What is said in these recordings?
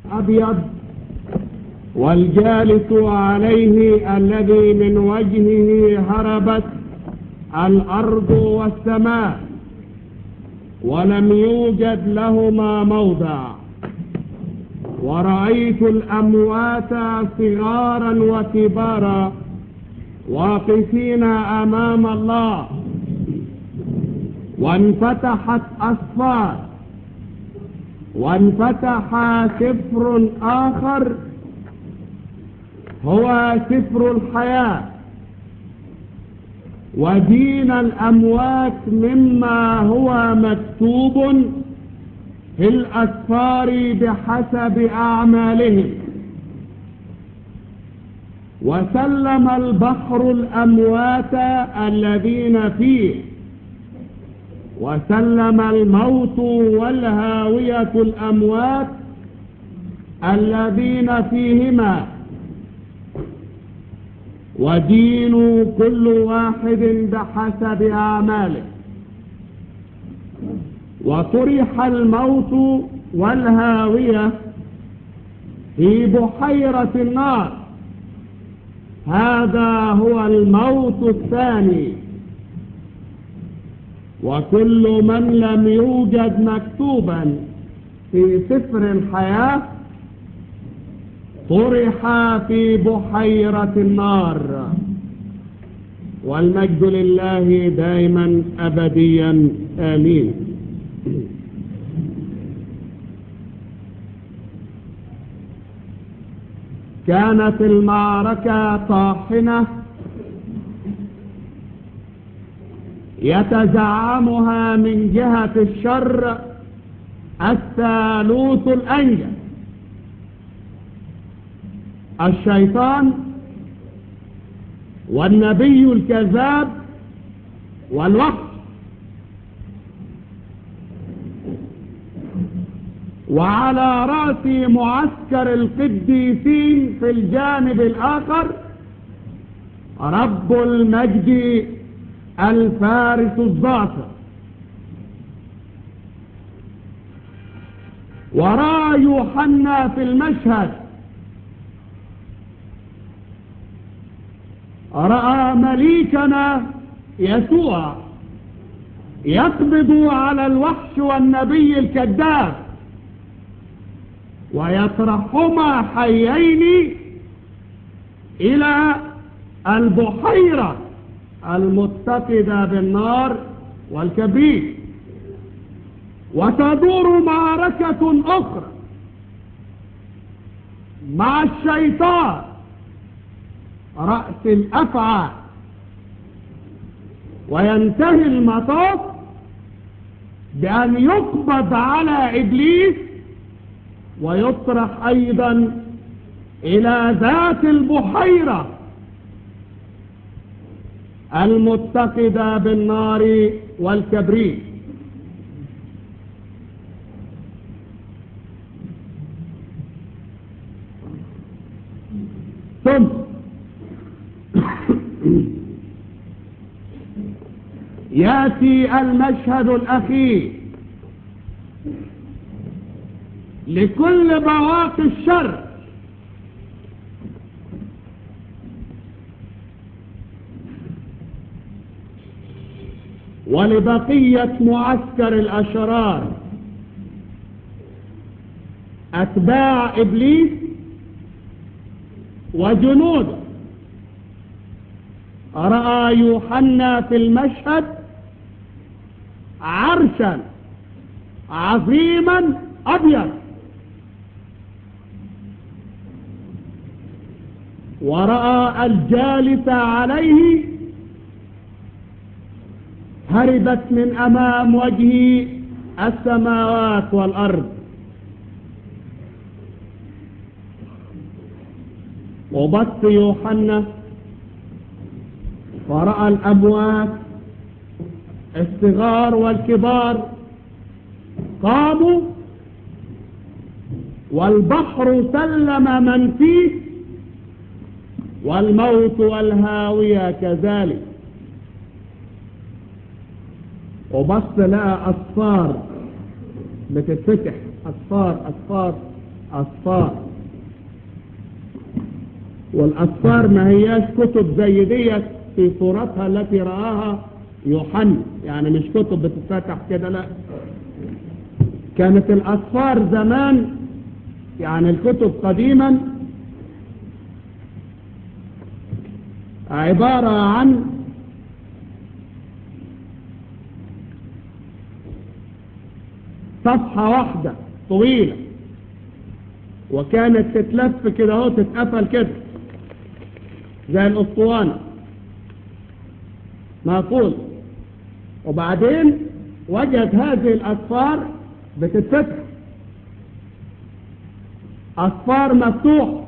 أبيض والجالس عليه الذي من وجهه هربت الأرض والسماء ولم يوجد لهما موضع ورأيت الأموات صغارا وكبارا واقفين أمام الله وانفتحت أصفار وانفتح سفر آخر هو سفر الحياة ودين الأموات مما هو مكتوب في الأسفار بحسب أعمالهم وسلم البحر الأموات الذين فيه وسلم الموت والهاوية الأموات الذين فيهما ودين كل واحد بحسب أعماله وطرح الموت والهاوية في بحيرة النار هذا هو الموت الثاني وكل من لم يوجد مكتوبا في سفر الحياة طرح في بحيرة النار والمجد لله دائما أبديا آمين كانت المعركة طاحنة يتزعمها من جهة الشر الثالوث الأنجل الشيطان والنبي الكذاب والوحش وعلى رأس معسكر القديسين في الجانب الآخر رب المجد الفارس الظافر ورأى يوحنا في المشهد رأى مليكنا يسوع يقبض على الوحش والنبي الكذاب ويطرحهما حيين إلى البحيرة المتقدة بالنار والكبريت وتدور معركة أخرى مع الشيطان رأس الأفعى وينتهي المطاف بأن يقبض على إبليس ويطرح أيضا إلى ذات البحيرة المتقدة بالنار والكبريت ثم ياتي المشهد الاخير لكل بواقي الشر ولبقية معسكر الأشرار أتباع إبليس وجنوده رأى يوحنا في المشهد عرشا عظيما أبيض ورأى الجالس عليه هربت من أمام وجهه السماوات والأرض وبط يوحنا ورأى الأموات الصغار والكبار قاموا والبحر سلم من فيه والموت والهاوية كذلك وبص لقى أصفار بتتفتح أصفار أصفار أصفار والأصفار ما هياش كتب زي ديت في صورتها التي رآها يوحنا يعني مش كتب بتتفتح كده لا كانت الأصفار زمان يعني الكتب قديما عبارة عن صفحة واحدة طويلة وكانت تتلف كده اهو تتقفل كده زي الاسطوانة معقول وبعدين وجد هذه الأصفار بتتفتح أصفار مفتوحة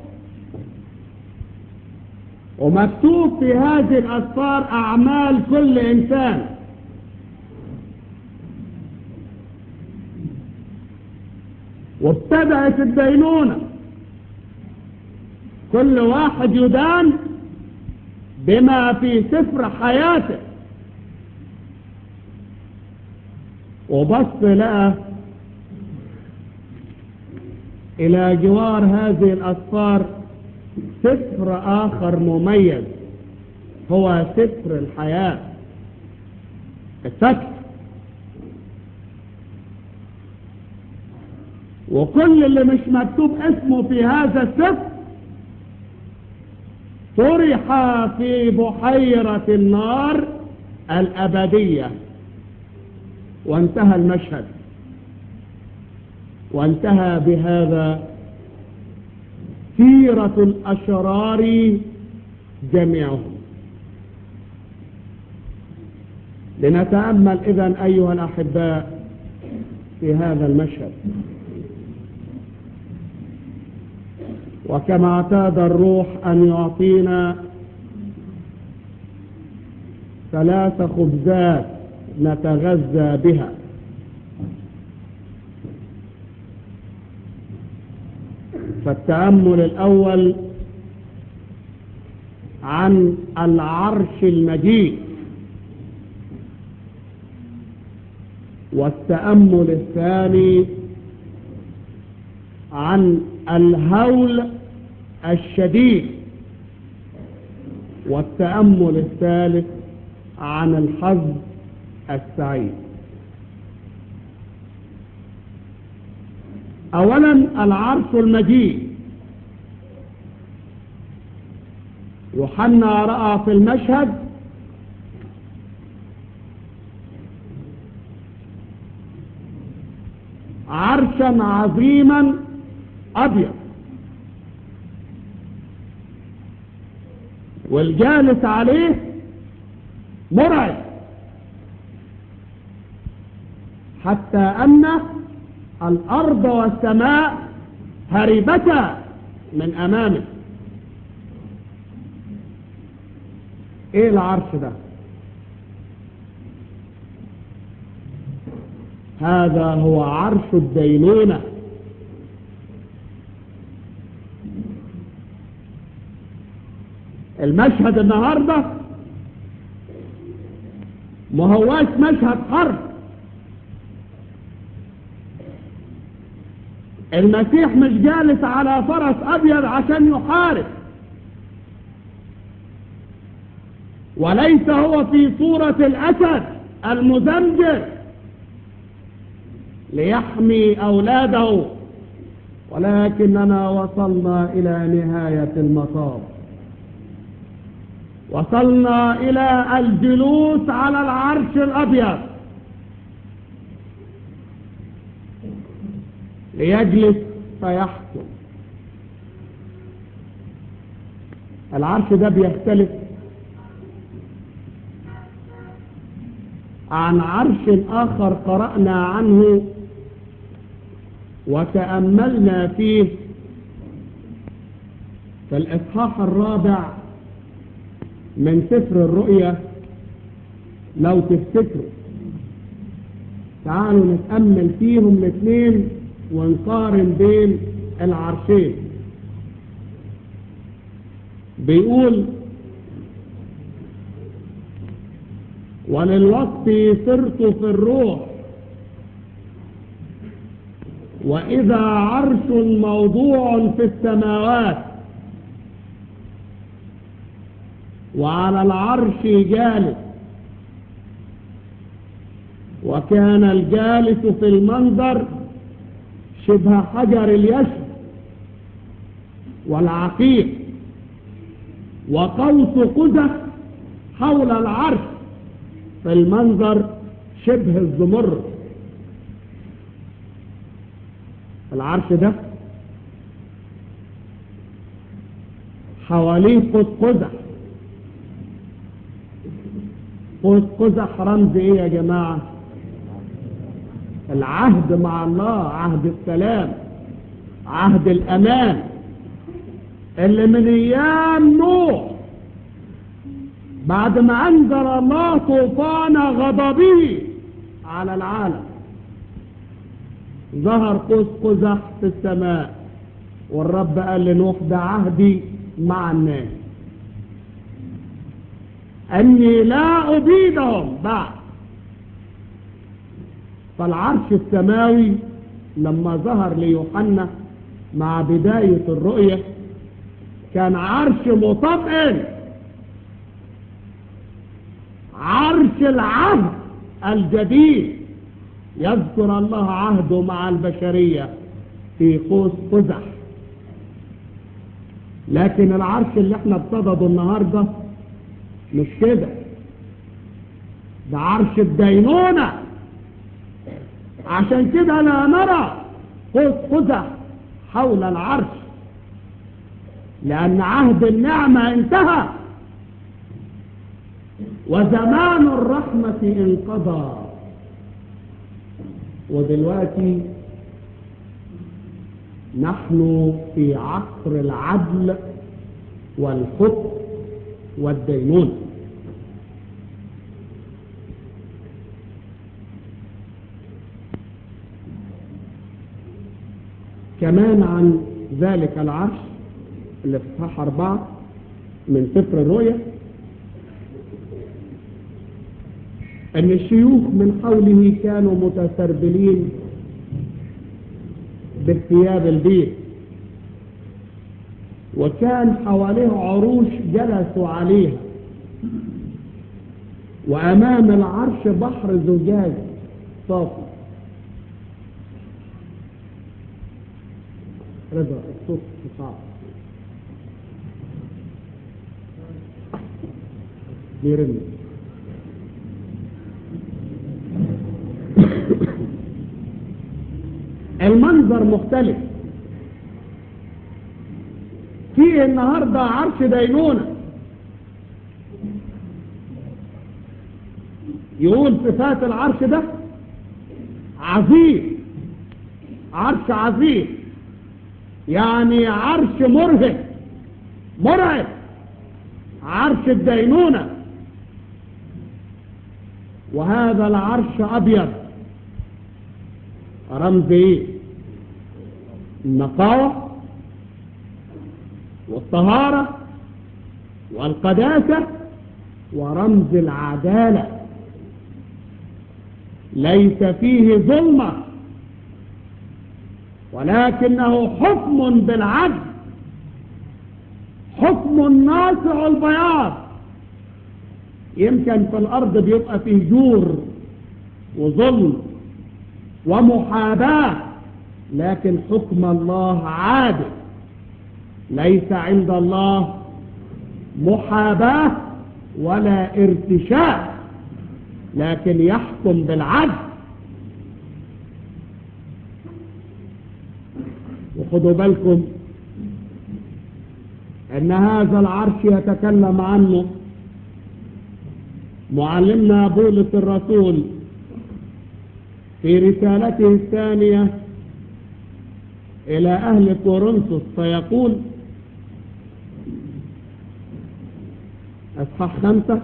ومكتوب في هذه الأصفار أعمال كل إنسان وابتدأت الدينونة كل واحد يدان بما في سفر حياته وبص لقى إلى جوار هذه الأسفار سفر آخر مميز هو سفر الحياة السكت وكل اللي مش مكتوب اسمه في هذا السفر طرح في بحيرة النار الأبدية وانتهى المشهد وانتهى بهذا سيرة الأشرار جميعهم لنتأمل إذن أيها الأحباء في هذا المشهد وكما اعتاد الروح أن يعطينا ثلاث خبزات نتغذى بها فالتأمل الأول عن العرش المجيد والتأمل الثاني عن الهول الشديد والتأمل الثالث عن الحظ السعيد اولا العرش المجيد يوحنا راى في المشهد عرشا عظيما ابيض والجالس عليه مرعب حتى ان الأرض والسماء هربتا من أمامه إيه العرش ده هذا هو عرش الدينونة المشهد النهاردة ما هواش مشهد حرب المسيح مش جالس على فرس ابيض عشان يحارب وليس هو في صورة الاسد المزمجر ليحمي اولاده ولكننا وصلنا الى نهاية المطاف وصلنا الى الجلوس على العرش الابيض ليجلس فيحكم العرش ده بيختلف عن عرش آخر قرأنا عنه وتأملنا فيه في الإصحاح الرابع من سفر الرؤيا لو تفتكروا تعالوا نتأمل فيهم الاثنين ونقارن بين العرشين بيقول وللوقت صرت في الروح وإذا عرش موضوع في السماوات وعلى العرش جالس وكان الجالس في المنظر شبه حجر اليشب والعقيق وقوس قزح حول العرش في المنظر شبه الزمر العرش ده حواليه قوس قزح قوس قزح رمز ايه يا جماعة العهد مع الله عهد السلام عهد الامان اللي من ايام نوح بعد ما انزل الله طوفان غضبه على العالم ظهر قوس قزح في السماء والرب قال لنوح ده عهدي مع الناس اني لا ابيدهم بعد فالعرش السماوي لما ظهر ليوحنا مع بداية الرؤية كان عرش مطمئن عرش العهد الجديد يذكر الله عهده مع البشرية في قوس قزح لكن العرش اللي احنا بصدده النهاردة مش كده ده عرش الدينونة عشان كده لا نرى قوس قزح حول العرش لأن عهد النعمة انتهى وزمان الرحمة انقضى ودلوقتي نحن في عصر العدل والحكم والدينون كمان عن ذلك العرش اللي في صحاح أربعة من سفر الرؤيا أن الشيوخ من حوله كانوا متسربلين بالثياب البيض وكان حواليه عروش جلسوا عليها وأمام العرش بحر زجاج صافي رضا الصوت صعب بيرن المنظر مختلف في النهاردة عرش دينونة يقول صفات العرش ده عظيم عرش عظيم يعني عرش مرهق مرعب عرش الدينونة وهذا العرش أبيض رمز ايه النقاوة والطهارة والقداسة ورمز العدالة ليس فيه ظلمة ولكنه حكم بالعدل حكم ناصع البياض يمكن في الأرض بيبقى فيه جور وظلم ومحاباة لكن حكم الله عادل ليس عند الله محاباة ولا ارتشاء لكن يحكم بالعدل وخدوا بالكم ان هذا العرش يتكلم عنه معلمنا بولس الرسول في رسالته الثانية إلى أهل كورنثوس فيقول أصحاح خمسة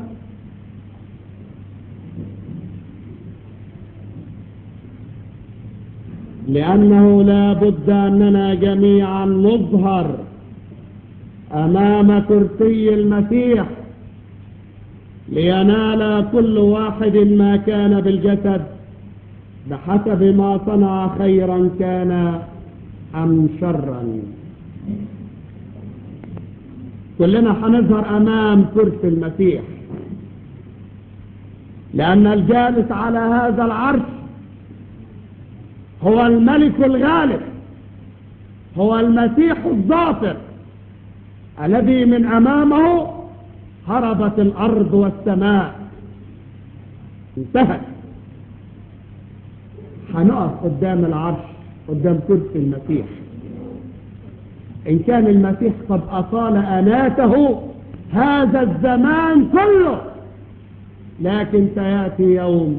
لأنه لا بد أننا جميعا نظهر أمام كرسي المسيح لينال كل واحد ما كان بالجسد بحسب ما صنع خيرا كان أم شرا كلنا هنظهر أمام كرسي المسيح لأن الجالس على هذا العرش هو الملك الغالب هو المسيح الظافر الذي من أمامه هربت الأرض والسماء انتهت هنقف قدام العرش قدام كرسي المسيح إن كان المسيح قد أطال أناته هذا الزمان كله لكن سيأتي يوم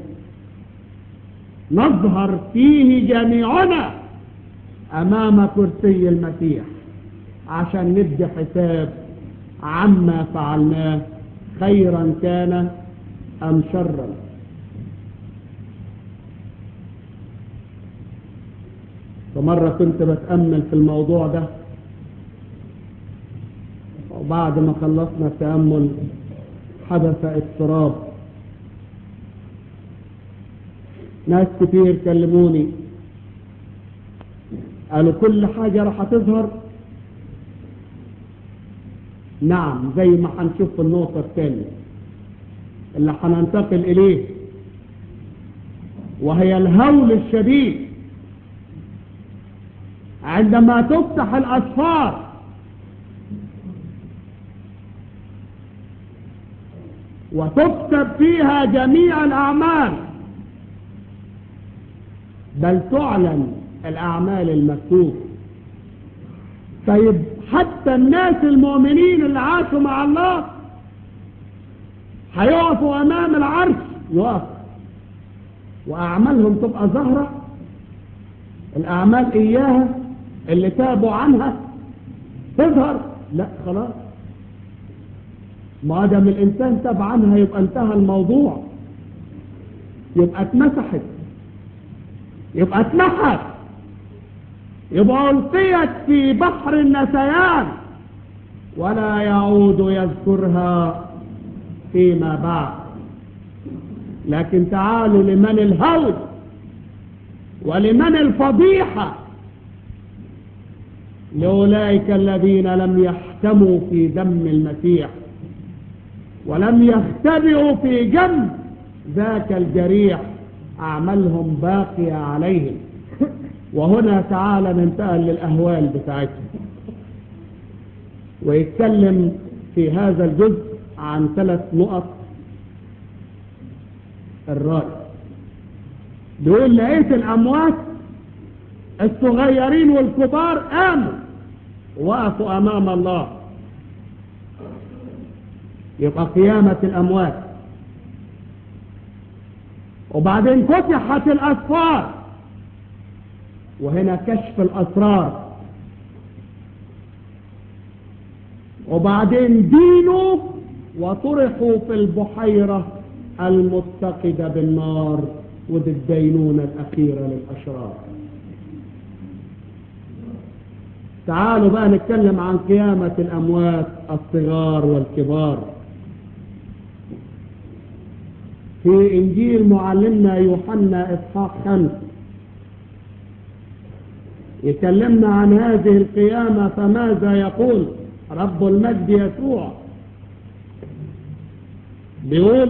نظهر فيه جميعنا أمام كرسي المسيح عشان ندي حساب عما فعلناه خيرا كان أم شرا فمرة كنت بتأمل في الموضوع ده وبعد ما خلصنا التأمل حدث اضطراب ناس كتير كلموني قالوا كل حاجة راح تظهر نعم زي ما هنشوف في النقطة الثانية اللي هننتقل إليه وهي الهول الشديد عندما تفتح الأسفار وتكتب فيها جميع الأعمال بل تعلن الأعمال المكتوبة طيب حتى الناس المؤمنين اللي عاشوا مع الله هيقفوا أمام العرش يقف وأعمالهم تبقى ظاهرة الأعمال إياها اللي تابوا عنها تظهر لا خلاص ما دام الإنسان تاب عنها يبقى انتهى الموضوع يبقى اتمسحت يبقى اتمحت يبقى ألقيت في بحر النسيان ولا يعود يذكرها فيما بعد لكن تعالوا لمن الهول ولمن الفضيحة لأولئك الذين لم يحكموا في دم المسيح ولم يختبئوا في جنب ذاك الجريح أعمالهم باقية عليهم وهنا تعالى ننتقل للأهوال بتاعتهم ويتكلم في هذا الجزء عن ثلاث نقط الرأي بيقول لقيت الأموات الصغيرين والكبار قاموا وقفوا أمام الله يبقى قيامة الأموات وبعدين فتحت الأسفار وهنا كشف الأسرار وبعدين دينوا وطرحوا في البحيرة المتقدة بالنار ودي الدينونة الأخيرة للأشرار تعالوا بقى نتكلم عن قيامة الأموات الصغار والكبار في إنجيل معلمنا يوحنا إسحاق خمس يكلمنا عن هذه القيامة فماذا يقول رب المجد يسوع بيقول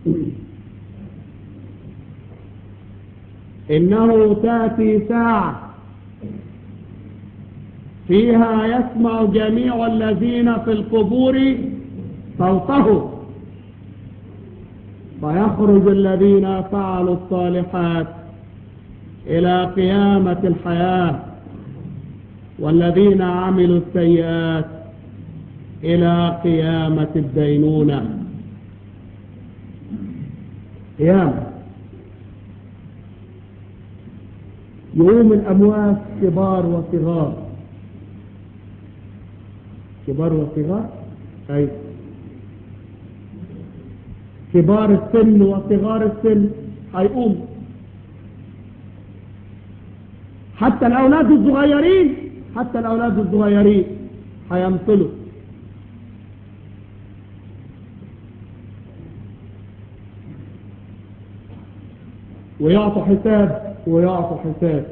إنه تأتي ساعة فيها يسمع جميع الذين في القبور صوته فيخرج الذين فعلوا الصالحات إلى قيامة الحياة والذين عملوا السيئات إلى قيامة الدينونة قيامة يقوم الأموات كبار وصغار كبار وصغار أي كبار السن وصغار السن هيقوم حتى الأولاد الصغيرين حتى الأولاد الصغيرين هيمثلوا ويعطوا حساب ويعطوا حساب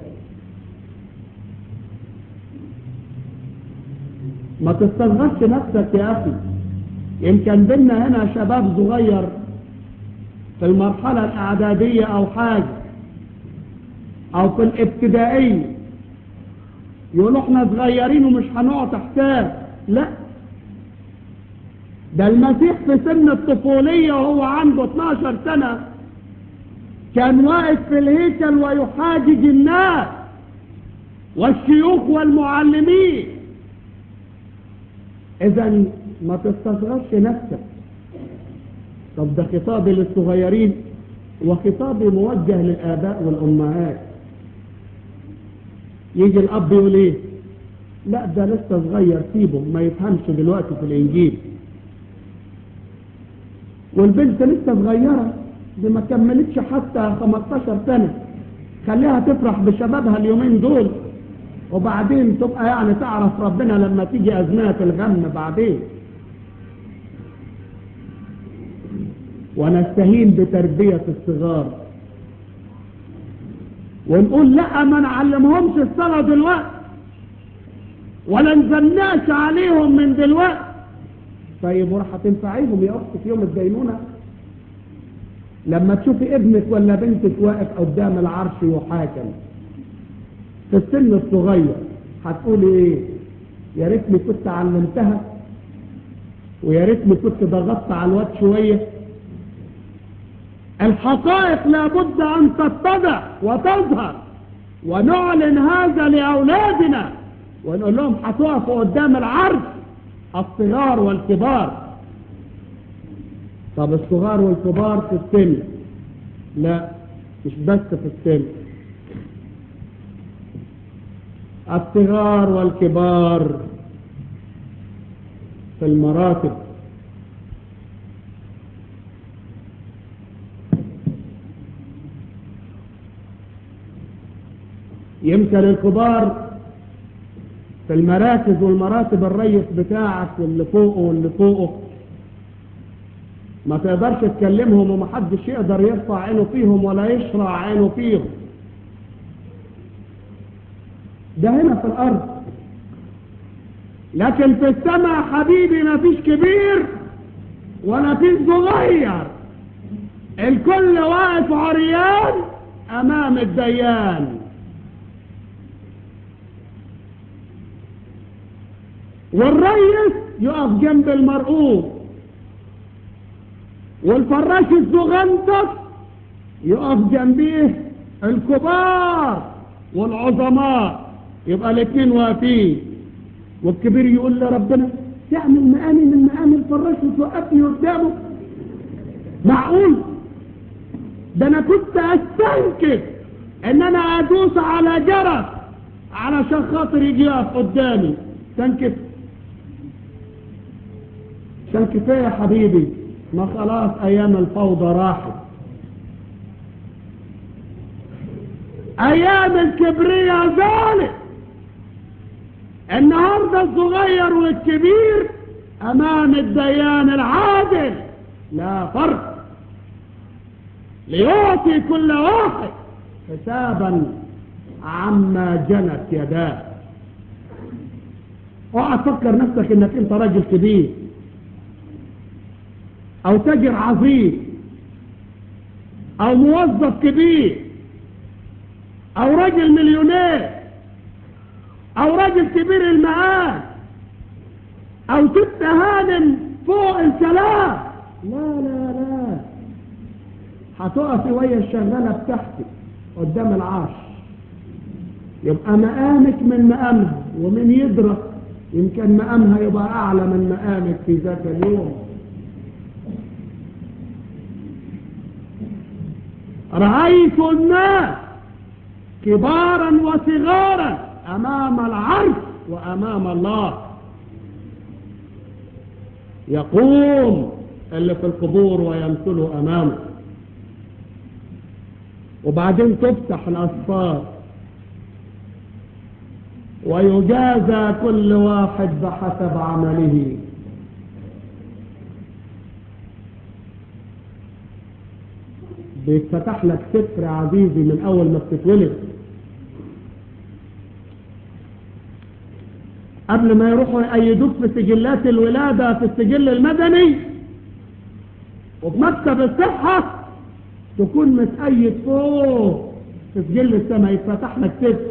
ما تستغربش نفسك يا أخي يمكن بينا هنا شباب صغير في المرحلة الإعدادية أو حاجة أو في الابتدائية يقولوا احنا صغيرين ومش هنقعد حساب لا ده المسيح في سن الطفولية وهو عنده 12 سنة كان واقف في الهيكل ويحاجج الناس والشيوخ والمعلمين اذا ما تستصغرش نفسك طب ده خطابي للصغيرين وخطابي موجه للآباء والأمهات يجي الأب يقول ايه لا ده لسه صغير سيبه ما يفهمش دلوقتي في الإنجيل والبنت لسه صغيرة دي ما كملتش حتى 15 سنة خليها تفرح بشبابها اليومين دول وبعدين تبقى يعني تعرف ربنا لما تيجي أزمات الغم بعدين ونستهين بتربية الصغار ونقول لا ما نعلمهمش الصلاة دلوقتي ولا نزلناش عليهم من دلوقتي طيب وراح تنفعيهم يا أختي في يوم الدينونة لما تشوفي ابنك ولا بنتك واقف قدام العرش يحاكم في السن الصغير هتقولي ايه يا ريتني كنت علمتها ويا ريتني كنت ضغطت على الواد شويه الحقائق لابد ان تتضح وتظهر ونعلن هذا لاولادنا ونقول لهم هتقفوا قدام العرش الصغار والكبار طب الصغار والكبار في السن لا مش بس في السن الصغار والكبار في المراتب يمكن الكبار في المراكز والمراتب الريس بتاعك واللي فوقه واللي فوقه ما تقدرش تكلمهم ومحدش يقدر يرفع عينه فيهم ولا يشرع عينه فيهم ده هنا في الأرض لكن في السماء حبيبي ما فيش كبير ولا فيش صغير الكل واقف عريان أمام الديان والريس يقف جنب المرؤوس والفراش الزغنطس يقف جنبيه الكبار والعظماء يبقى الاثنين واقفين والكبير يقول لربنا تعمل مقامي من مقام الفراش وتوقفني قدامه معقول ده انا كنت استنكف ان انا ادوس على جرس علشان خاطر يجي يقف قدامي استنكف عشان كفايه يا حبيبي ما خلاص ايام الفوضى راحت ايام الكبرياء زالت النهارده الصغير والكبير امام الديان العادل لا فرق ليعطي كل واحد حسابا عما جنت يداه اوعى تفكر نفسك انك انت راجل كبير او تاجر عظيم او موظف كبير او راجل مليونير او راجل كبير المقام او ست هانم فوق الكلام لا لا لا هتقفي ويا الشغالة بتاعتك قدام العرش يبقى مقامك من مقامها ومن يدرك يمكن مقامها يبقى اعلى من مقامك في ذاك اليوم رأيت الناس كبارا وصغارا أمام العرش وأمام الله يقوم اللي في القبور ويمثله أمامه وبعدين تفتح الأسفار ويجازى كل واحد بحسب عمله بيتفتح لك سفر عزيزي من اول ما بتتولد قبل ما يروحوا يأيدوك في سجلات الولادة في السجل المدني وبمكتب الصحة تكون متأيد فوق في سجل السماء يتفتح لك سفر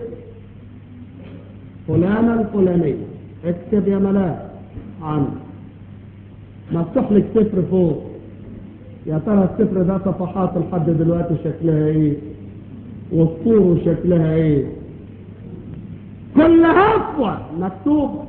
فلانة الفلانية اكتب يا ملاك عنه مفتوح لك سفر فوق يا ترى السفر ده صفحات لحد دلوقتي شكلها ايه والصور شكلها ايه كل هفوة مكتوبة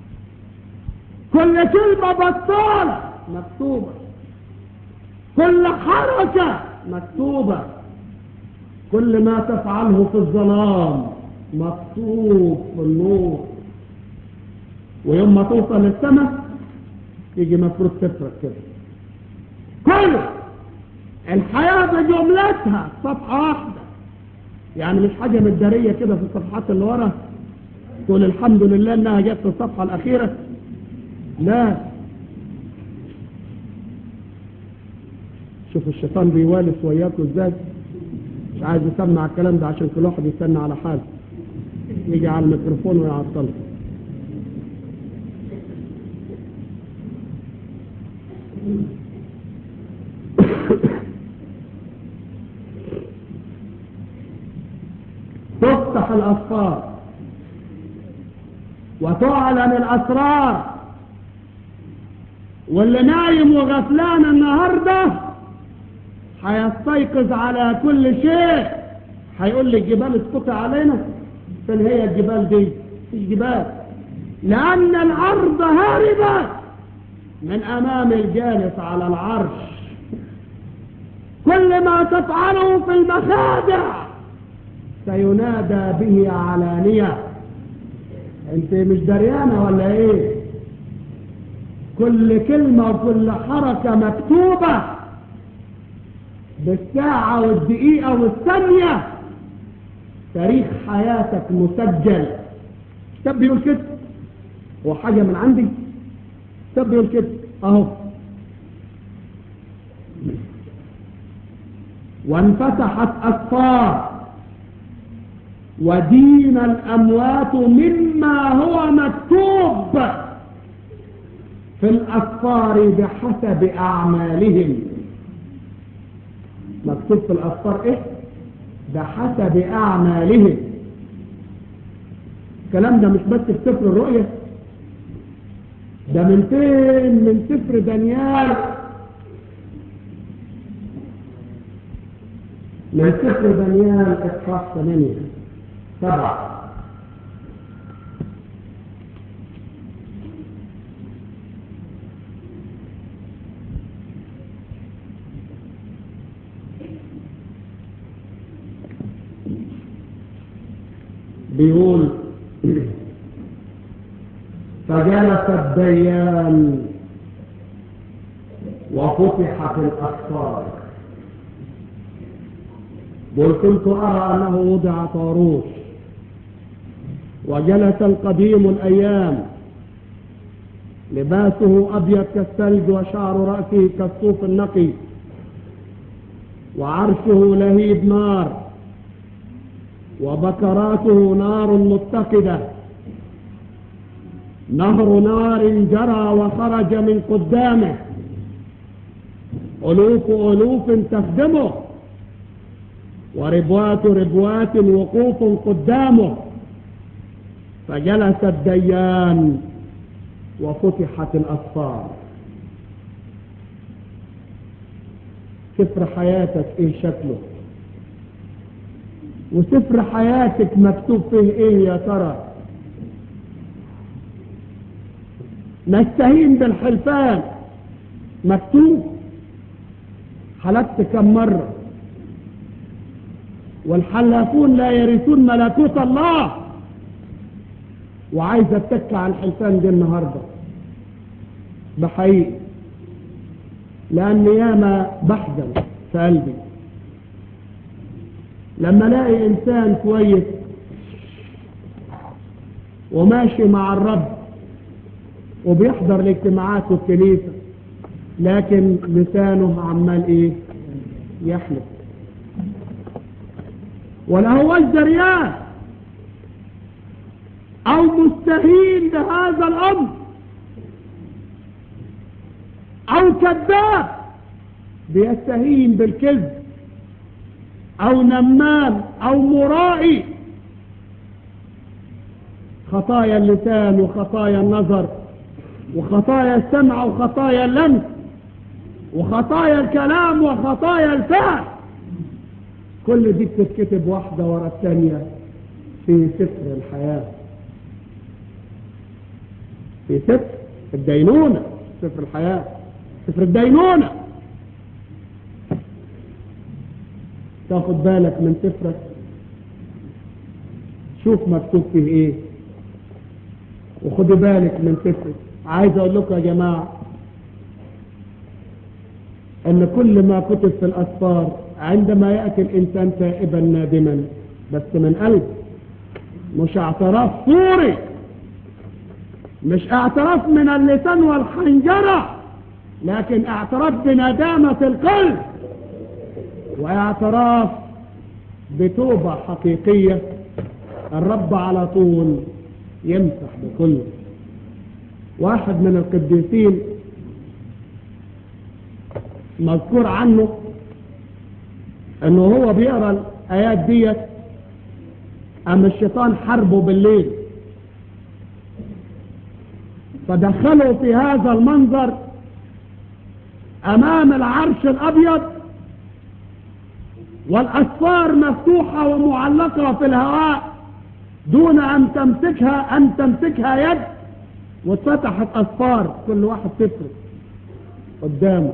كل كلمة بطالة مكتوبة كل حركة مكتوبة كل ما تفعله في الظلام مكتوب في النور ويوم ما توصل للسماء يجي مفروض تفرق كده كل الحياة بجملتها صفحة واحدة يعني مش حاجة مدارية كده في الصفحات اللي ورا تقول الحمد لله انها جت في الصفحة الاخيرة لا شوف الشيطان بيوالس وياكم ازاي مش عايز يسمع الكلام ده عشان كل واحد يستنى على حاله يجي على الميكروفون ويعطله تفتح الأسفار وتعلن الأسرار واللي نايم وغفلان النهاردة هيستيقظ على كل شيء هيقول لي الجبال اسقطي علينا فين هي الجبال دي مفيش جبال لأن الأرض هاربة من أمام الجالس على العرش كل ما تفعله في المخادع سينادى به علانية انت مش دريانة ولا ايه كل كلمة وكل حركة مكتوبة بالساعة والدقيقة والثانية تاريخ حياتك مسجل كتاب بيقول كده هو حاجة من عندي كتاب بيقول كده اهو وانفتحت أسفار ودين الأموات مما هو مكتوب في الأسفار بحسب أعمالهم مكتوب في الأسفار إيه؟ بحسب أعمالهم الكلام ده مش بس في سفر الرؤية ده من فين من سفر دانيال من سفر دانيال اصحاح 8 سبعة بيقول فجلس الديان وفتحت الأسفار بل كنت أرى أنه وضع طاروس وجلس القديم الأيام لباسه أبيض كالثلج وشعر رأسه كالصوف النقي وعرشه لهيب نار وبكراته نار متقدة نهر نار جرى وخرج من قدامه ألوف ألوف تخدمه وربوات ربوات وقوف قدامه فجلس الديان وفتحت الأسفار سفر حياتك ايه شكله وسفر حياتك مكتوب فيه ايه يا ترى نستهين بالحلفان مكتوب حلفت كم مرة والحلافون لا يرثون ملكوت الله وعايز اتك على الحلفان دي النهاردة بحقيقي لأن ياما بحزن في قلبي لما الاقي انسان كويس وماشي مع الرب وبيحضر الاجتماعات والكنيسة لكن لسانه عمال ايه يحلف ولا هوش دريان او مستهين بهذا الامر او كذاب بيستهين بالكذب او نمام او مرائي خطايا اللسان وخطايا النظر وخطايا السمع وخطايا اللمس وخطايا الكلام وخطايا الفعل كل دي بتتكتب واحدة ورا الثانية في سفر الحياة في سفر الدينونة سفر الحياة سفر الدينونة تاخد بالك من سفرك شوف مكتوب فيه ايه وخدوا بالك من سفرك عايز اقول لكم يا جماعة ان كل ما كتب في الاسفار عندما يأتي الانسان تائبا نادما بس من قلب مش اعتراف صوري مش اعتراف من اللسان والحنجرة لكن اعتراف بندامة القلب واعتراف بتوبة حقيقية الرب على طول يمسح بكل واحد من القديسين مذكور عنه انه هو بيقرا الايات ديت اما الشيطان حربه بالليل فدخله في هذا المنظر امام العرش الابيض والاسفار مفتوحة ومعلقة في الهواء دون ان تمسكها ان تمسكها يد واتفتحت اسفار كل واحد تفرق قدامه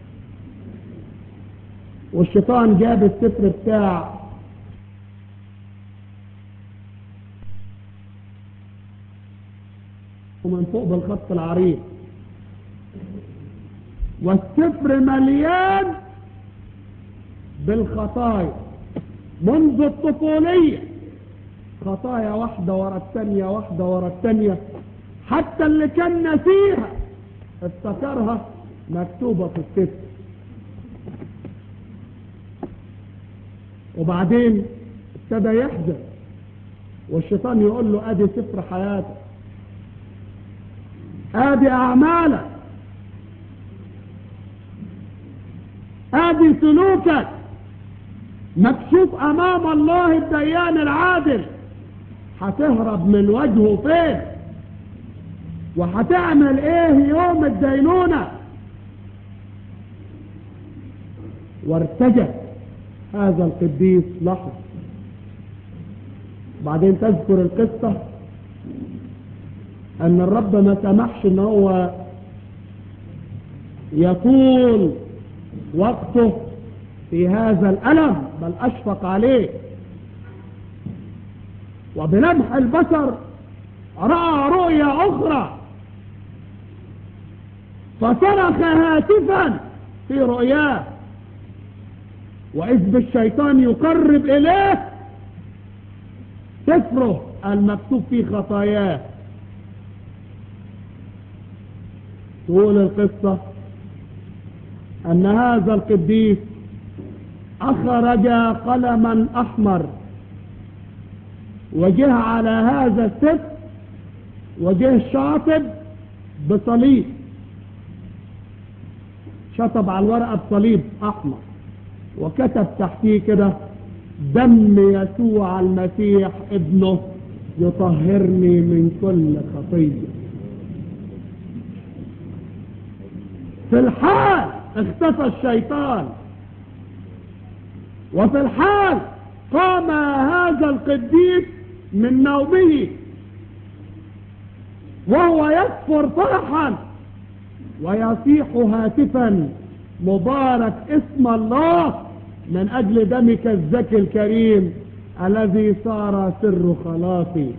والشيطان جاب السفر بتاع ومن فوق بالخط العريض والسفر مليان بالخطايا منذ الطفولية خطايا واحدة ورا الثانية واحدة ورا الثانية حتى اللي كان نسيها افتكرها مكتوبة في السفر وبعدين ابتدى يحزن والشيطان يقول له ادي سفر حياتك ادي اعمالك ادي سلوكك مكشوف امام الله الديان العادل هتهرب من وجهه فين وهتعمل ايه يوم الدينونة وارتجت هذا القديس لحظة بعدين تذكر القصة ان الرب ما سمحش ان هو يطول وقته في هذا الألم بل أشفق عليه وبلمح البصر رأى رؤيا أخرى فصرخ هاتفا في رؤياه وإذ بالشيطان يقرب إليه سفره المكتوب فيه خطاياه تقول القصة أن هذا القديس أخرج قلما أحمر وجه على هذا السفر وجه شاطب بصليب شطب على الورقة بصليب أحمر وكتب تحتيه كده دم يسوع المسيح ابنه يطهرني من كل خطية في الحال اختفى الشيطان وفي الحال قام هذا القديس من نومه وهو يكفر فرحا ويصيح هاتفا مبارك اسم الله من أجل دمك الزكي الكريم الذي صار سر خلاصي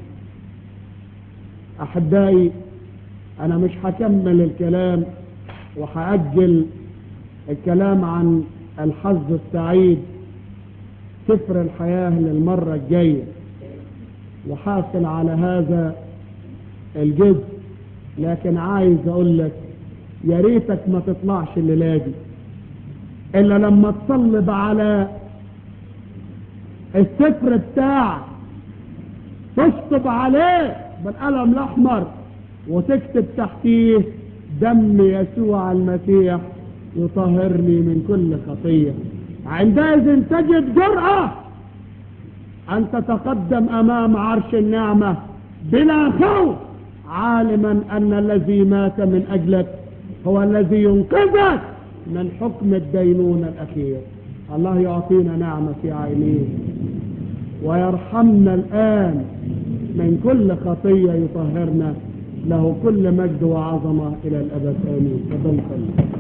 أحبائي أنا مش هكمل الكلام وهأجل الكلام عن الحظ السعيد سفر الحياة للمرة الجاية وحاصل على هذا الجزء لكن عايز اقول لك يا ريتك ما تطلعش الليلة دي الا لما تصلب على السفر بتاعك تشطب عليه بالقلم الاحمر وتكتب تحتيه دم يسوع المسيح يطهرني من كل خطية عندئذ تجد جرأة أن تتقدم أمام عرش النعمة بلا خوف عالما أن الذي مات من أجلك هو الذي ينقذك من حكم الدينونة الأخير الله يعطينا نعمة في عينيه ويرحمنا الآن من كل خطية يطهرنا له كل مجد وعظمة إلى الأبد آمين تفضل صلي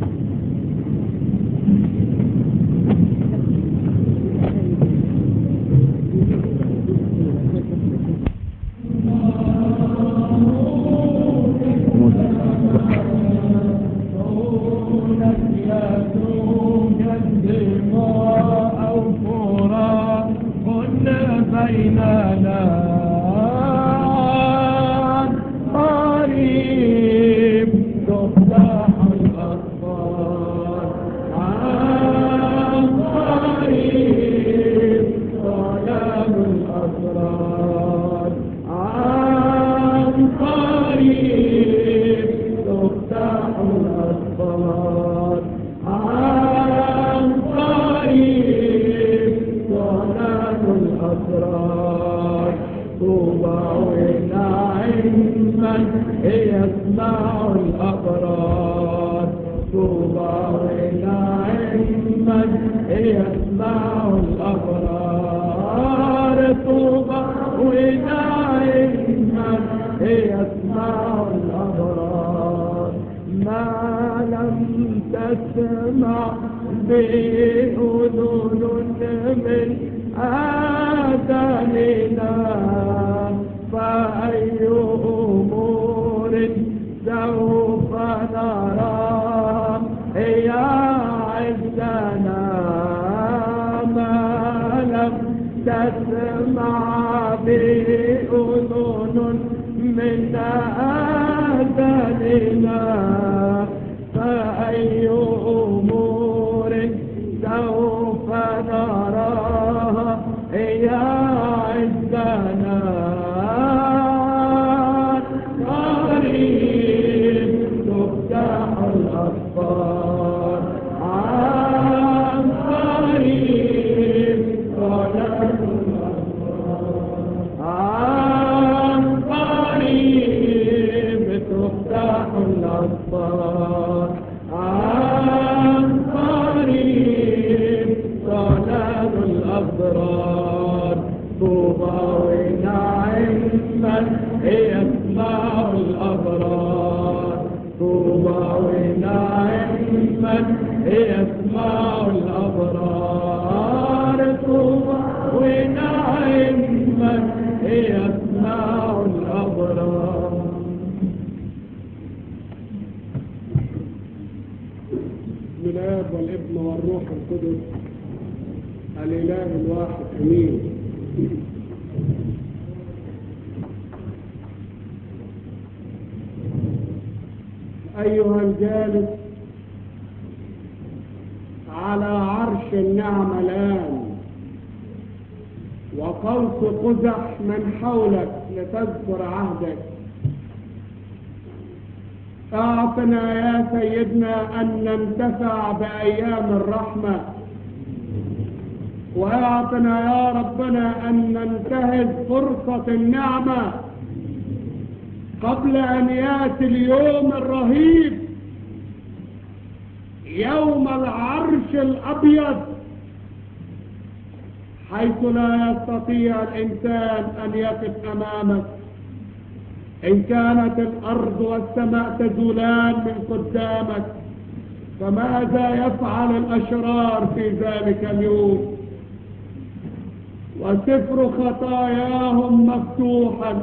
بيننا قريب تفتح الأطفال عن قريب ظلام الأسرار عن قريب تفتح الأطفال عن قريب ظلام الأسرار طوبى ونعما يسمع الأبرار طوبى ونعما يسمع الأبرار طوبى ونعما يسمع الأبرار ما لم تسمع بأذن من آذاننا فأي أمور سوف نرى يا عزنا ما لم تسمع بأذن من آذاننا فأي أمور سوف نراها يا عزنا قريب تفتح الأطفال عن قريب ظلام عن قريب تفتح الأطفال عن قريب ظلام الأبرار طوبى ونعما يسمع الأبرار طوبى ونعما يسمع الأبرار طوبى ونعما يسمع الأبرار من الآب والابن والروح القدس الإله الواحد أمين أيها الجالس على عرش النعمة الآن وقوس قزح من حولك لتذكر عهدك أعطنا يا سيدنا أن ننتفع بأيام الرحمة وأعطنا يا ربنا أن ننتهز فرصة النعمة قبل أن يأتي اليوم الرهيب يوم العرش الأبيض حيث لا يستطيع الإنسان أن يقف أمامك إن كانت الأرض والسماء تزولان من قدامك فماذا يفعل الأشرار في ذلك اليوم وسفر خطاياهم مفتوحا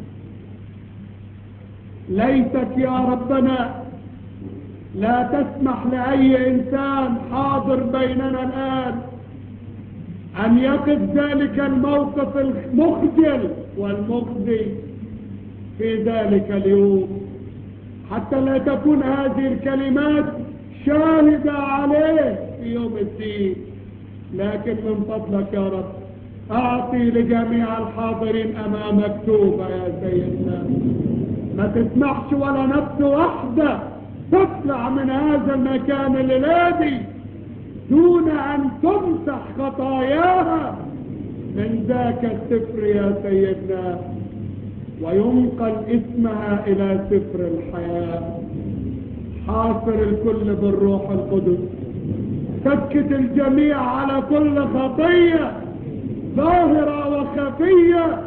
ليتك يا ربنا لا تسمح لأي إنسان حاضر بيننا الآن أن يقف ذلك الموقف المخجل والمخزي في ذلك اليوم حتى لا تكون هذه الكلمات شاهدة عليه في يوم الدين لكن من فضلك يا رب أعطي لجميع الحاضرين أمامك توبة يا سيدنا ما تسمحش ولا نفس واحدة تطلع من هذا المكان الذي دون أن تمسح خطاياها من ذاك السفر يا سيدنا وينقل اسمها إلى سفر الحياة حاصر الكل بالروح القدس سكت الجميع على كل خطية ظاهرة وخفية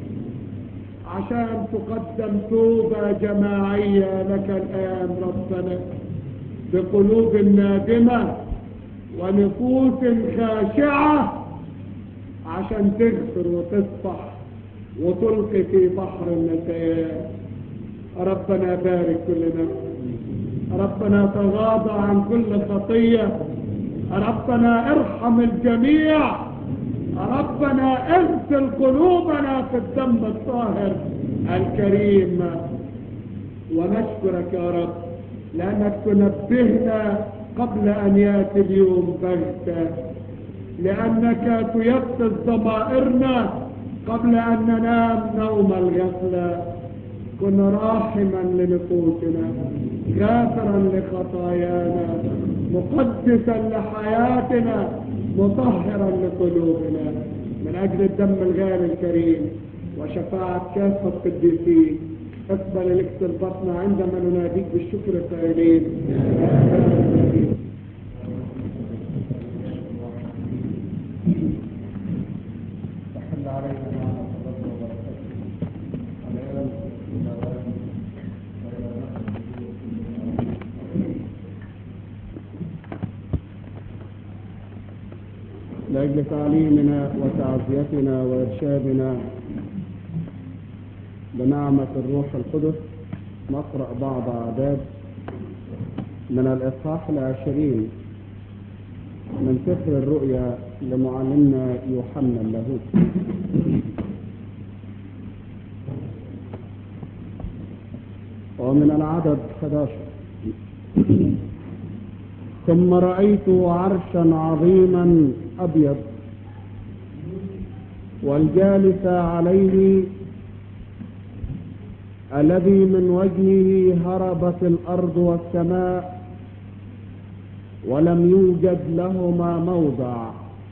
عشان تقدم توبة جماعية لك الآن ربنا بقلوب نادمة ونفوس خاشعة عشان تغفر وتصفح وتلقي في بحر النسيان ربنا بارك كل نفس ربنا تغاضى عن كل خطية ربنا ارحم الجميع ربنا اغسل قلوبنا في الدم الطاهر الكريم ونشكرك يا رب لأنك تنبهنا قبل أن يأتي اليوم بغتة لأنك تيقظ ضمائرنا قبل أن ننام نوم الغفلة كن راحما لنفوسنا غافرا لخطايانا مقدسا لحياتنا مطهرا لقلوبنا من أجل الدم الغالي الكريم وشفاعة كافة القديسين اقبل الاكسر بطن عندما نناديك بالشكر قائلين تحل علينا نعمة الرب وبركاته الآن إلى الآن وإلى لأجل تعليمنا وتعزيتنا وإرشادنا بنعمة الروح القدس نقرأ بعض أعداد من الإصحاح العشرين من سفر الرؤيا لمعلمنا يوحنا اللاهوت ومن العدد 11 ثم رأيت عرشا عظيما أبيض والجالس عليه الذي من وجهه هربت الأرض والسماء ولم يوجد لهما موضع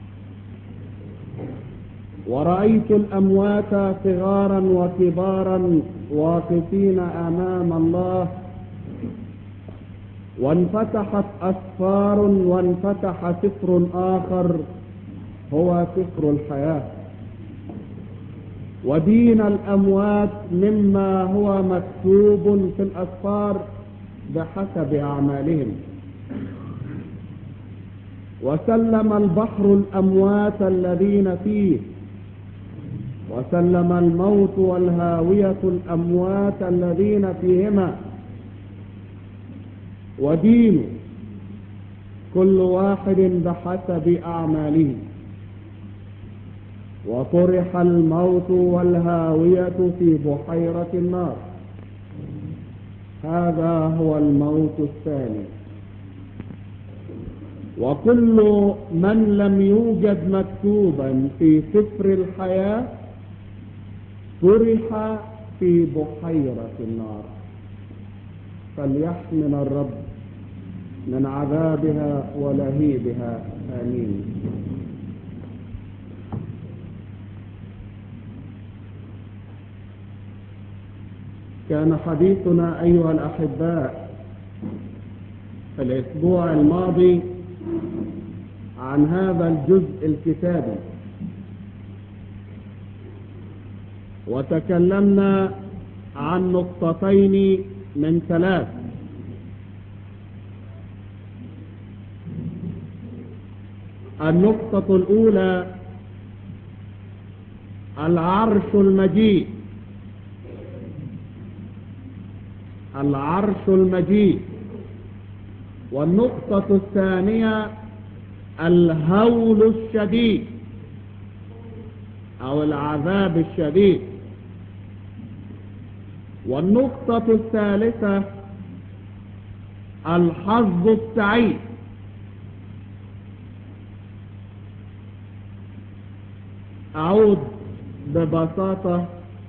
ورأيت الأموات صغارا وكبارا واقفين أمام الله وانفتحت أسفار وانفتح سفر آخر هو سفر الحياة ودين الأموات مما هو مكتوب في الأسفار بحسب أعمالهم وسلم البحر الأموات الذين فيه وسلم الموت والهاوية الأموات الذين فيهما ودين كل واحد بحسب أعماله وطرح الموت والهاوية في بحيرة النار هذا هو الموت الثاني وكل من لم يوجد مكتوبا في سفر الحياة طرح في بحيرة النار فليحمل الرب من عذابها ولهيبها آمين كان حديثنا أيها الأحباء في الأسبوع الماضي عن هذا الجزء الكتابي وتكلمنا عن نقطتين من ثلاث النقطة الأولى العرش المجيد العرش المجيد والنقطة الثانية الهول الشديد أو العذاب الشديد والنقطة الثالثة الحظ السعيد أعود ببساطة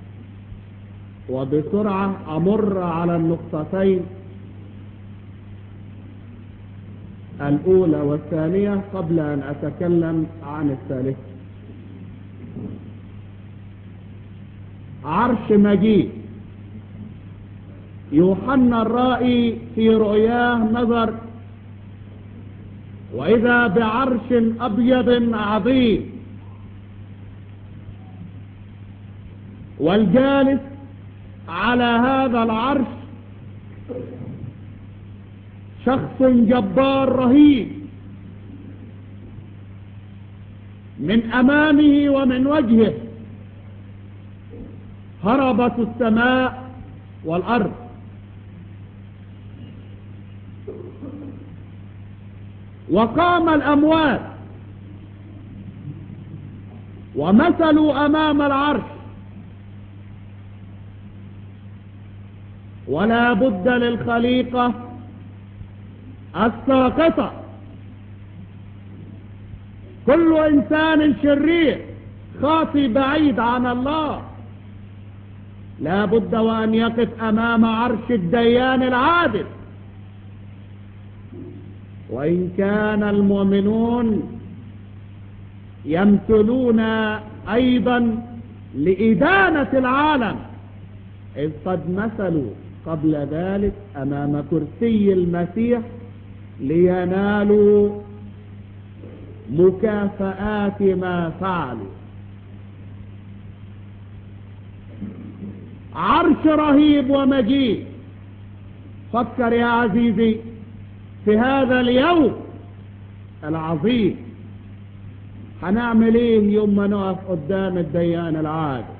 وبسرعة أمر على النقطتين الأولى والثانية قبل أن أتكلم عن الثالثة عرش مجيد يوحنا الرائي في رؤياه نظر وإذا بعرش أبيض عظيم والجالس على هذا العرش شخص جبار رهيب من أمامه ومن وجهه هربت السماء والأرض وقام الأموات ومثلوا أمام العرش ولا بد للخليقة الساقطة كل إنسان شرير خاطي بعيد عن الله لا بد وأن يقف أمام عرش الديان العادل وإن كان المؤمنون يمثلون أيضا لإدانة العالم إذ قد مثلوا قبل ذلك أمام كرسي المسيح لينالوا مكافآت ما فعلوا عرش رهيب ومجيد فكر يا عزيزي في هذا اليوم العظيم هنعمل ايه يوم ما نقف قدام الديان العادل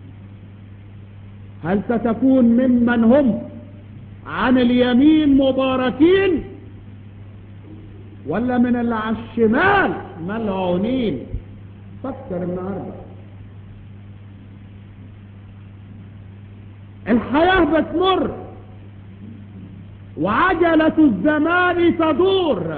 هل ستكون ممن هم عن اليمين مباركين ولا من اللي على الشمال ملعونين فكر النهارده الحياة بتمر وعجلة الزمان تدور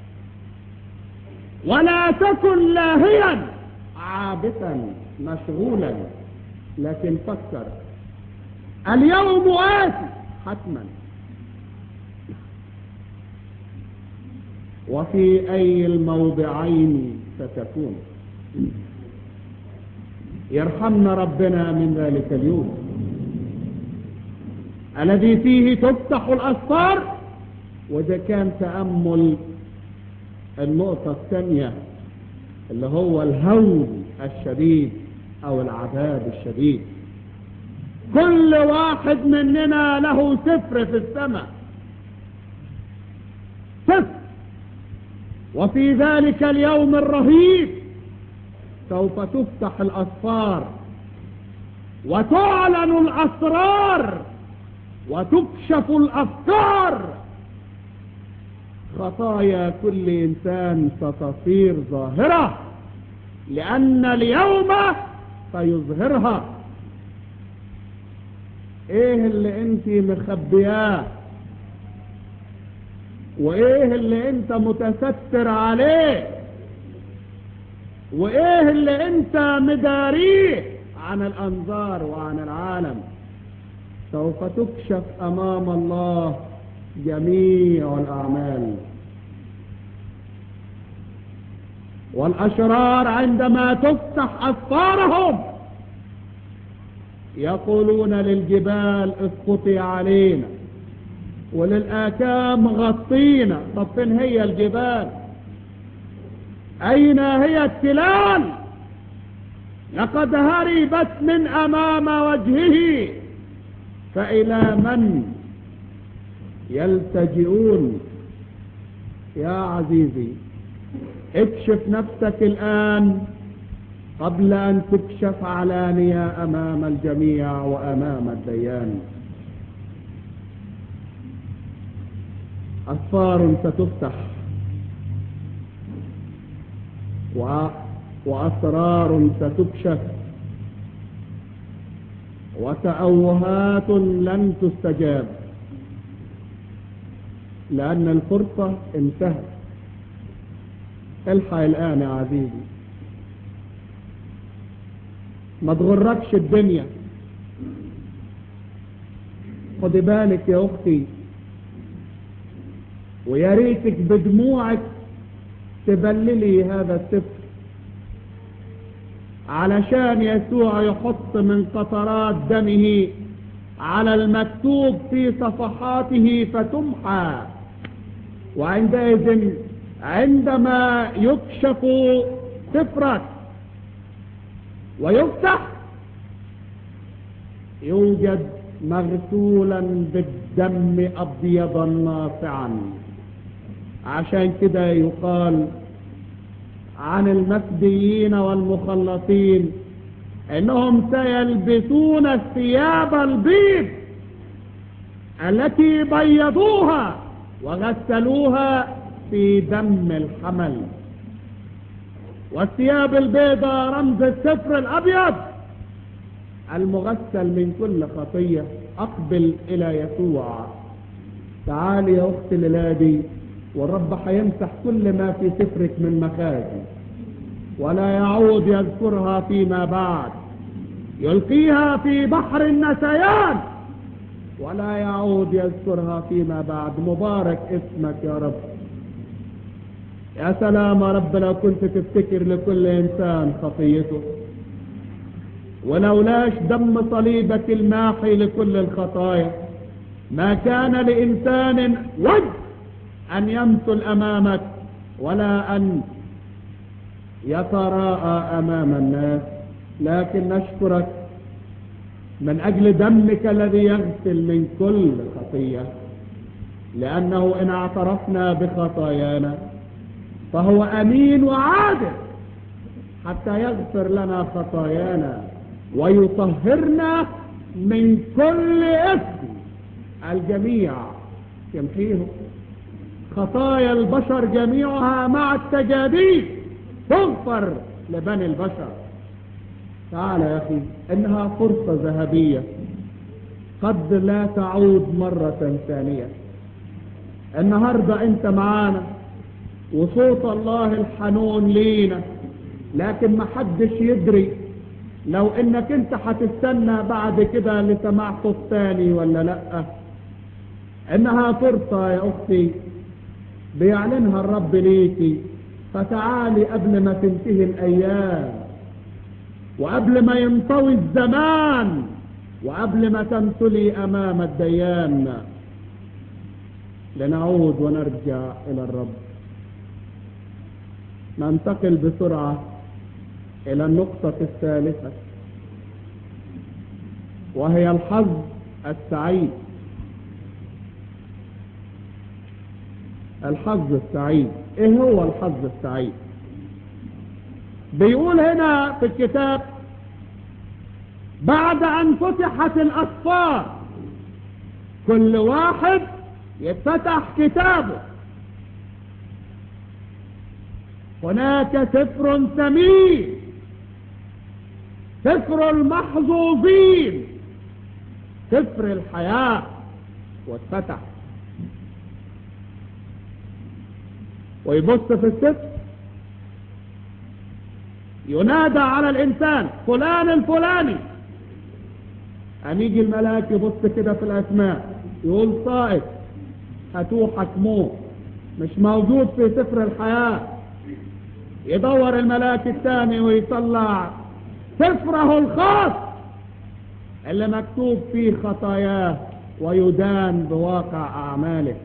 ولا تكن لاهيا عابثا مشغولا لكن فكر اليوم آتي حتما وفي أي الموضعين ستكون يرحمنا ربنا من ذلك اليوم الذي فيه تفتح الأسفار وده كان تأمل النقطة الثانية اللي هو الهول الشديد أو العذاب الشديد كل واحد مننا له سفر في السماء سفر وفي ذلك اليوم الرهيب سوف تفتح الأسفار وتعلن الأسرار وتكشف الأفكار خطايا كل إنسان ستصير ظاهرة لأن اليوم سيظهرها ايه اللي انت مخبياه وايه اللي انت متستر عليه وايه اللي انت مداريه عن الانظار وعن العالم سوف تكشف امام الله جميع الاعمال والاشرار عندما تفتح اسفارهم يقولون للجبال اسقطي علينا وللآكام غطينا طب فين هي الجبال أين هي التلال لقد هربت من أمام وجهه فإلى من يلتجئون يا عزيزي اكشف نفسك الآن قبل أن تكشف علانية أمام الجميع وأمام الديان أسفار ستفتح و... وأسرار ستكشف وتأوهات لن تستجاب لأن الفرصة انتهت الحق الآن يا عزيزي ما تغركش الدنيا خدي بالك يا اختي ويا ريتك بدموعك تبللي هذا السفر علشان يسوع يحط من قطرات دمه على المكتوب في صفحاته فتمحى وعندئذ عندما يكشف سفرك ويفتح يوجد مغسولا بالدم ابيضا ناصعا عشان كده يقال عن المفديين والمخلصين انهم سيلبسون الثياب البيض التي بيضوها وغسلوها في دم الحمل والثياب البيضاء رمز السفر الابيض المغسل من كل خطية اقبل الى يسوع تعالي يا اخت للادي والرب حيمسح كل ما في سفرك من مخازي ولا يعود يذكرها فيما بعد يلقيها في بحر النسيان ولا يعود يذكرها فيما بعد مبارك اسمك يا رب يا سلام يا رب لو كنت تفتكر لكل انسان خطيته ولولاش دم صليبك الماحي لكل الخطايا ما كان لانسان وجه ان يمثل امامك ولا ان يتراءى امام الناس لكن نشكرك من اجل دمك الذي يغسل من كل خطيه لانه ان اعترفنا بخطايانا فهو امين وعادل حتى يغفر لنا خطايانا ويطهرنا من كل اثم الجميع يمحيه خطايا البشر جميعها مع التجاديد تغفر لبني البشر تعال يا اخي انها فرصة ذهبية قد لا تعود مرة ثانية النهاردة انت معانا وصوت الله الحنون لينا لكن ما حدش يدري لو انك انت هتستنى بعد كده لسماع صوت تاني ولا لا انها فرصة يا اختي بيعلنها الرب ليكي فتعالي قبل ما تنتهي الايام وقبل ما ينطوي الزمان وقبل ما تمثلي امام الديان لنعود ونرجع الى الرب ننتقل بسرعة الى النقطة الثالثة وهي الحظ السعيد الحظ السعيد ايه هو الحظ السعيد بيقول هنا في الكتاب بعد ان فتحت الاسفار كل واحد يتفتح كتابه هناك سفر ثمين سفر المحظوظين سفر الحياة واتفتح ويبص في السفر ينادى على الإنسان فلان الفلاني أن يجي الملاك يبص كده في الأسماء يقول طائف هاتوه حكموه مش موجود في سفر الحياة يدور الملاك الثاني ويطلع سفره الخاص اللي مكتوب فيه خطاياه ويدان بواقع أعماله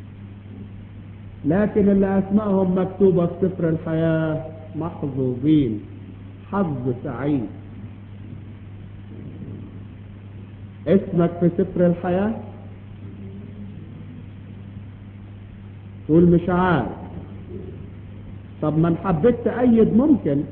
لكن اللي أسمائهم مكتوبة في سفر الحياة محظوظين حظ سعيد اسمك في سفر الحياة تقول مش عارف طب ما حبيت تأيد ممكن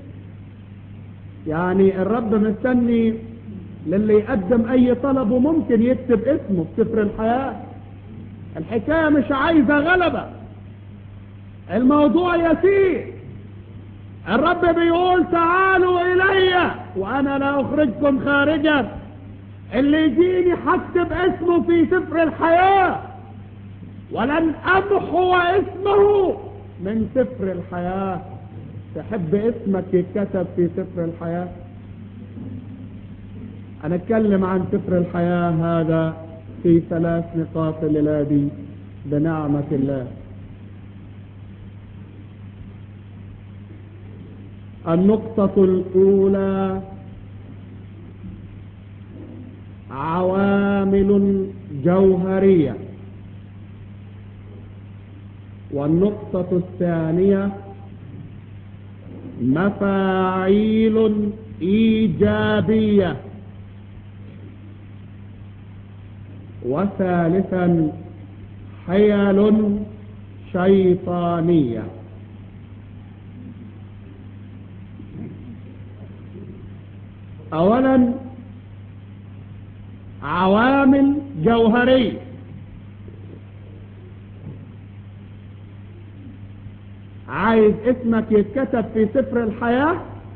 يعني الرب مستني للي يقدم اي طلب وممكن يكتب اسمه في سفر الحياة الحكاية مش عايزة غلبة الموضوع يسير الرب بيقول تعالوا الي وانا لا اخرجكم خارجا اللي يجيني حكتب اسمه في سفر الحياة ولن امحو اسمه من سفر الحياة تحب اسمك يتكتب في سفر الحياة هنتكلم عن سفر الحياة هذا في ثلاث نقاط الليلة دي بنعمة الله النقطة الأولى عوامل جوهرية والنقطة الثانية مفاعيل إيجابية وثالثا حيل شيطانية أولا عوامل جوهرية عايز اسمك يتكتب في سفر الحياة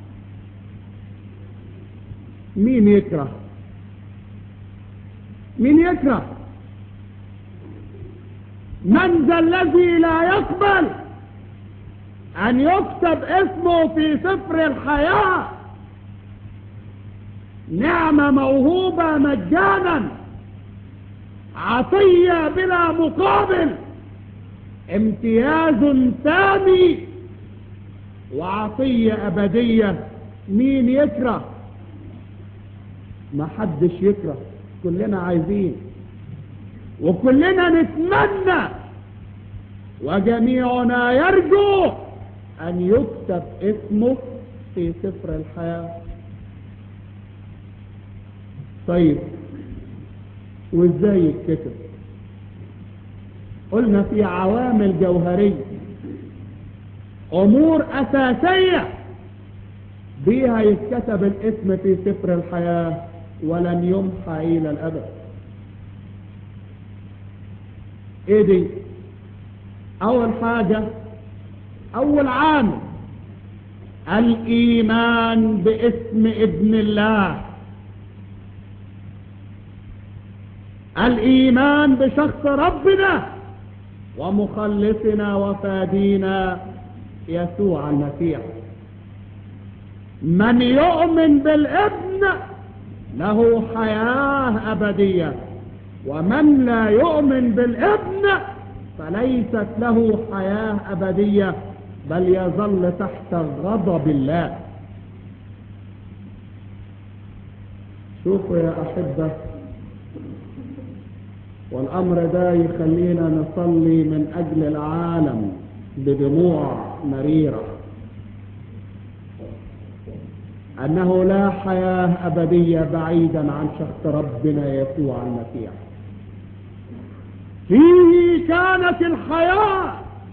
مين يكره مين يكره من ذا الذي لا يقبل ان يكتب اسمه في سفر الحياة نعمة موهوبة مجانا عطية بلا مقابل امتياز ثاني وعطية أبدية مين يكره ما حدش يكره كلنا عايزين وكلنا نتمنى وجميعنا يرجو أن يكتب اسمه في سفر الحياة طيب وازاي يتكتب قلنا في عوامل جوهرية امور اساسية بيها يتكتب الاسم في سفر الحياة ولن يمحى الى الابد ايه دي اول حاجة اول عامل الايمان باسم ابن الله الايمان بشخص ربنا ومخلصنا وفادينا يسوع المسيح من يؤمن بالابن له حياة أبدية ومن لا يؤمن بالابن فليست له حياة أبدية بل يظل تحت غضب الله شوفوا يا أحبة والأمر ده يخلينا نصلي من أجل العالم بدموع مريرة أنه لا حياة أبدية بعيدا عن شخص ربنا يسوع المسيح فيه كانت الحياة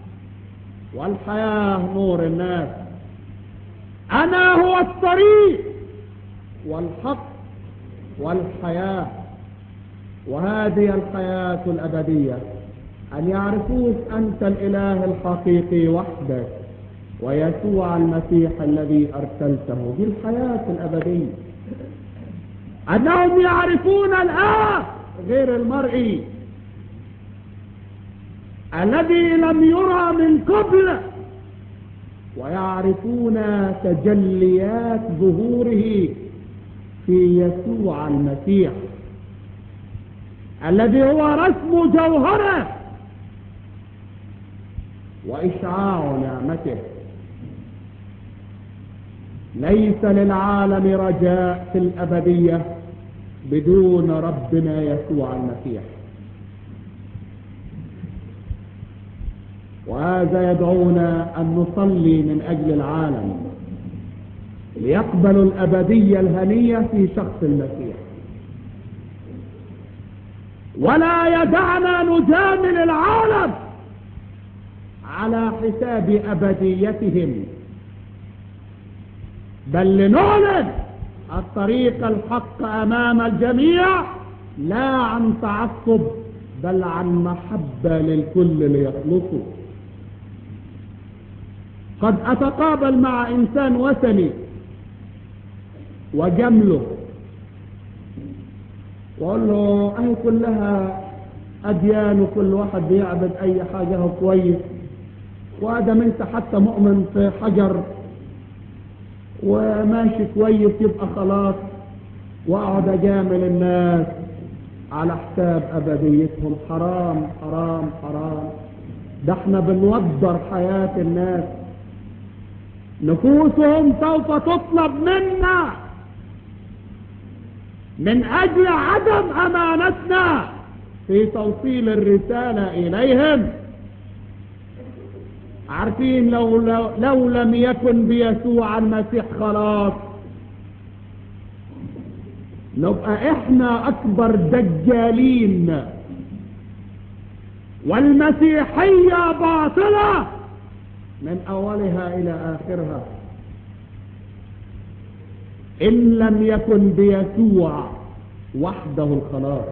والحياة نور الناس أنا هو الطريق والحق والحياة وهذه الحياة الأبدية أن يعرفوك أنت الإله الحقيقي وحدك ويسوع المسيح الذي أرسلته دي الحياة الأبدية أنهم يعرفون الآب غير المرئي الذي لم يرى من قبل ويعرفون تجليات ظهوره في يسوع المسيح الذي هو رسم جوهره وإشعاع نعمته ليس للعالم رجاء في الأبدية بدون ربنا يسوع المسيح وهذا يدعونا أن نصلي من أجل العالم ليقبلوا الأبدية الهنية في شخص المسيح ولا يدعنا نجامل العالم على حساب أبديتهم بل لنعلن الطريق الحق أمام الجميع لا عن تعصب بل عن محبة للكل ليخلصوا قد أتقابل مع إنسان وثني وجمله وأقول له أهي كلها أديان وكل واحد بيعبد أي حاجة هو كويس وآدم أنت حتى مؤمن في حجر وماشي كويس يبقى خلاص واقعد اجامل الناس على حساب ابديتهم حرام حرام حرام ده احنا بنوضر حياة الناس نفوسهم سوف تطلب منا من اجل عدم امانتنا في توصيل الرسالة اليهم عارفين لو, لو, لو لم يكن بيسوع المسيح خلاص نبقى احنا اكبر دجالين والمسيحية باطلة من اولها الى اخرها ان لم يكن بيسوع وحده الخلاص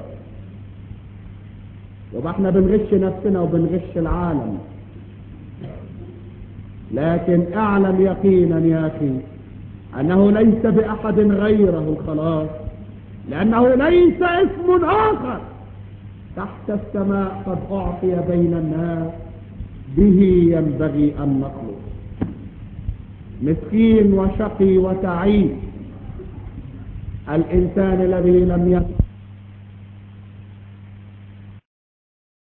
يبقى احنا بنغش نفسنا وبنغش العالم لكن اعلم يقينا يا اخي انه ليس باحد غيره الخلاص لانه ليس اسم اخر تحت السماء قد اعطي بين الناس به ينبغي ان نخلص مسكين وشقي وتعيس الانسان الذي لم يكن